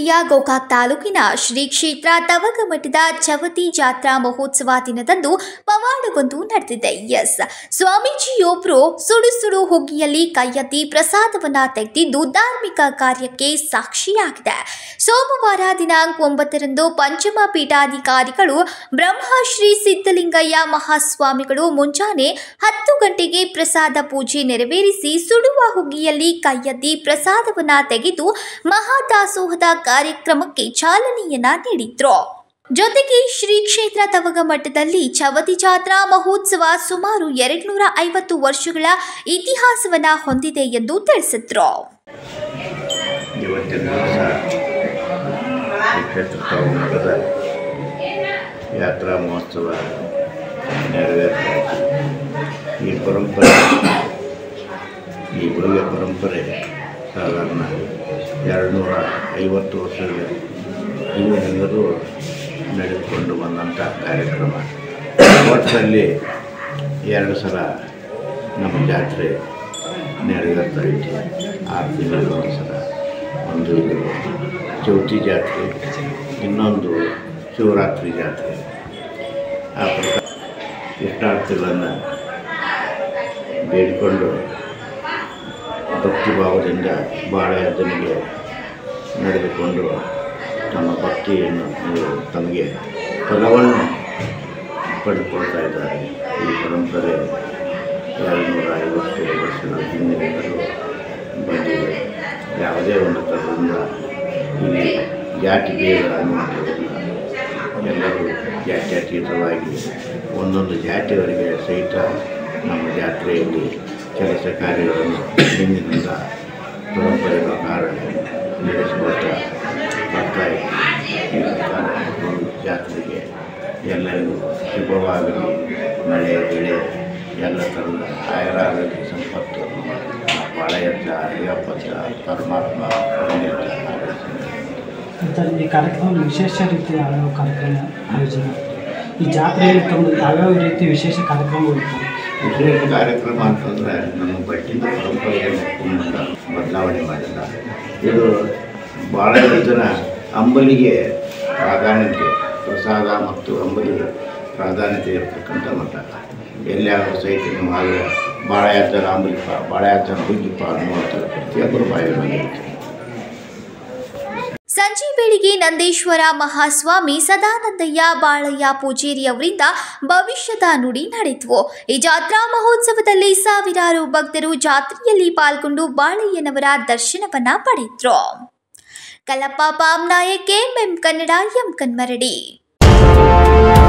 ಜಿಲ್ಲೆಯ ಗೋಕಾಕ್ ತಾಲೂಕಿನ ಶ್ರೀ ಕ್ಷೇತ್ರ ತವಗಮಠದ ಚವತಿ ಜಾತ್ರಾ ಮಹೋತ್ಸವ ದಿನದಂದು ಪವಾಡವೊಂದು ನಡೆದಿದೆ ಎಸ್ ಸ್ವಾಮೀಜಿಯೊಬ್ಬರು ಸುಡು ಸುಡು ಹುಗ್ಗಿಯಲ್ಲಿ ಕೈಯೆತ್ತಿ ಪ್ರಸಾದವನ್ನ ತೆಗೆದಿದ್ದು ಧಾರ್ಮಿಕ ಕಾರ್ಯಕ್ಕೆ ಸಾಕ್ಷಿಯಾಗಿದೆ ಸೋಮವಾರ ದಿನಾಂಕ ಒಂಬತ್ತರಂದು ಪಂಚಮ ಪೀಠಾಧಿಕಾರಿಗಳು ಬ್ರಹ್ಮಶ್ರೀ ಸಿದ್ದಲಿಂಗಯ್ಯ ಮಹಾಸ್ವಾಮಿಗಳು ಮುಂಜಾನೆ ಹತ್ತು ಗಂಟೆಗೆ ಪ್ರಸಾದ ಪೂಜೆ ನೆರವೇರಿಸಿ ಸುಡುವ ಹುಗ್ಗಿಯಲ್ಲಿ ಕೈಯೆತ್ತಿ ಪ್ರಸಾದವನ್ನ ತೆಗೆದು ಮಹಾದಾಸೋಹದ ಕಾರ್ಯಕ್ರಮಕ್ಕೆ ಚಾಲನೆಯನ್ನ ನೀಡಿದ್ರು ಜೊತೆಗೆ ಶ್ರೀ ಕ್ಷೇತ್ರ ತವಗ ಮಠದಲ್ಲಿ ಚವತಿ ಜಾತ್ರಾ ಮಹೋತ್ಸವ ಸುಮಾರು ಎರಡ್ನೂರ ಐವತ್ತು ವರ್ಷಗಳ ಇತಿಹಾಸವನ್ನ ಹೊಂದಿದೆ ಎಂದು ತಿಳಿಸಿದ್ರು ಇವತ್ತಿನ ದಿವಸ ಕ್ಷೇತ್ರ ಮಠದ ಯಾತ್ರಾ ಮಹೋತ್ಸವ ನೆರವೇರ್ತಾ ಇದೆ. ಈ ಪರಂಪರೆ ಈ ಭವ್ಯ ಪರಂಪರೆ ಸಾಧಾರಣ ಎರಡು ನೂರ ಐವತ್ತು ವರ್ಷಗಳ ಹಿಂದಿನಿಂದಲೂ ನಡೆದುಕೊಂಡು ಬಂದಂಥ ಕಾರ್ಯಕ್ರಮ ವರ್ಷದಲ್ಲಿ ಎರಡು ಸಲ ನಮ್ಮ ಜಾತ್ರೆ ನೆರವೇರ್ತಾ ಇತ್ತು ಆರು ತಿಂಗಳಿಗೆ ಒಂದು ಸಲ ಒಂದು ಇದು ಚೌತಿ ಜಾತ್ರೆ ಇನ್ನೊಂದು ಶಿವರಾತ್ರಿ ಜಾತ್ರೆ ಆ ಪ್ರಕಾರ ಇಷ್ಟಾರ್ಥಿಗಳನ್ನು ಬೇಡಿಕೊಂಡು ಭಕ್ತಿಭಾವದಿಂದ ಬಾಳೆಯದ್ದನಿಗೆ ನಡೆದುಕೊಂಡು ತಮ್ಮ ಭಕ್ತಿಯನ್ನು ನೀವು ತಮಗೆ ಫಲವನ್ನು ಪಡೆದುಕೊಳ್ತಾ ಇದ್ದಾರೆ ಈ ಪರಂಪರೆ ಎರಡು ನೂರ ಐವತ್ತು ವರ್ಷಗಳ ಹಿಂದಿನಿಂದಲೂ ಬಂದಿದೆ ಯಾವುದೇ ಒಂದು ಥರದಿಂದ ಇಲ್ಲಿ ಜಾತಿ ಭೇದ ಅನ್ನುವಂಥದ್ದಿಲ್ಲ ಎಲ್ಲರೂ ಜಾತ್ಯತೀತವಾಗಿ ಒಂದೊಂದು ಜಾತಿಯವರಿಗೆ ಸಹಿತ ನಮ್ಮ ಜಾತ್ರೆಯಲ್ಲಿ ಕೆಲಸ ಕಾರ್ಯಗಳನ್ನು ಹಿಂದಿನಿಂದ ಪರಂಪರೆ ಪ್ರಕಾರ ನಡೆಸಿಕೊಳ್ತಾ ಬರ್ತಾ ಇದ್ದೀವಿ. ಈ ಪ್ರಕಾರ ಒಂದು ಜಾತ್ರೆಗೆ ಎಲ್ಲರಿಗೂ ಶುಭವಾಗಲಿ ಮಳೆ ಬೆಳೆ ಎಲ್ಲ ಥರದ ಆಯುರಾರೋಗ್ಯ ಸಂಪತ್ತು ಬಾಳೆಯತ್ತ ಅಯ್ಯಪ್ಪತ್ತ ಪರಮಾತ್ಮ ಪರಮೇಶ್ವರ ಆರೈಸಲಿ. ಮತ್ತು ಈ ಕಾರ್ಯಕ್ರಮ ವಿಶೇಷ ರೀತಿಯ ಯಾವ್ಯಾವ ಕಾರ್ಯಕ್ರಮ ಆಯೋಜನೆ ಆಗ್ತದೆ? ಈ ಜಾತ್ರೆಯಲ್ಲಿ ತಮ್ಮ ಯಾವ್ಯಾವ ರೀತಿ ವಿಶೇಷ ಕಾರ್ಯಕ್ರಮಗಳು ಇರ್ತವೆ ವಿಶೇಷ ಕಾರ್ಯಕ್ರಮ ಅಂತಂದರೆ ನಮ್ಮ ಬಟ್ಟಿನ ಪರಂಪರೆಯನ್ನು ತುಂಬ ಬದಲಾವಣೆ ಮಾಡಿಲ್ಲ ಇದು ಭಾಳ ಜನ ಅಂಬಲಿಗೆ ಪ್ರಾಧಾನ್ಯತೆ ಪ್ರಸಾದ ಮತ್ತು ಅಂಬಲಿಗೆ ಪ್ರಾಧಾನ್ಯತೆ ಇರತಕ್ಕಂಥ ಮಠ ಎಲ್ಲಿಯಾದರೂ ಸಹಿತ ನೀವು ಹಾಗೆ ಬಾಳೆ ಹಚ್ಚನ ಅಂಬಲಿಪ್ಪ ಬಾಳೆ ಹಚ್ಚನ ಹುಗ್ಗಿಪ್ಪ ಅನ್ನುವಂಥದ್ದು ಪ್ರತಿಯೊಬ್ಬರು ಬಾಯಲ್ಲಿ ಇರುತ್ತೆ ಸಂಜೆ ವೇಳೆಗೆ ನಂದೇಶ್ವರ ಮಹಾಸ್ವಾಮಿ ಸದಾನಂದಯ್ಯ ಬಾಳಯ್ಯ ಪೂಜೇರಿ ಅವರಿಂದ ಭವಿಷ್ಯದ ನುಡಿ ನಡೆಯಿತು ಈ ಜಾತ್ರಾ ಮಹೋತ್ಸವದಲ್ಲಿ ಸಾವಿರಾರು ಭಕ್ತರು ಜಾತ್ರೆಯಲ್ಲಿ ಪಾಲ್ಗೊಂಡು ಬಾಳಯ್ಯನವರ ದರ್ಶನವನ್ನ ಪಡೆದ್ರು ಕಲ್ಲಪ್ಪ ಪಾಮ್ನಾಯಕ್ ಎಂ ಕನ್ನಡ ಎಂ ಕನ್ಮರಡಿ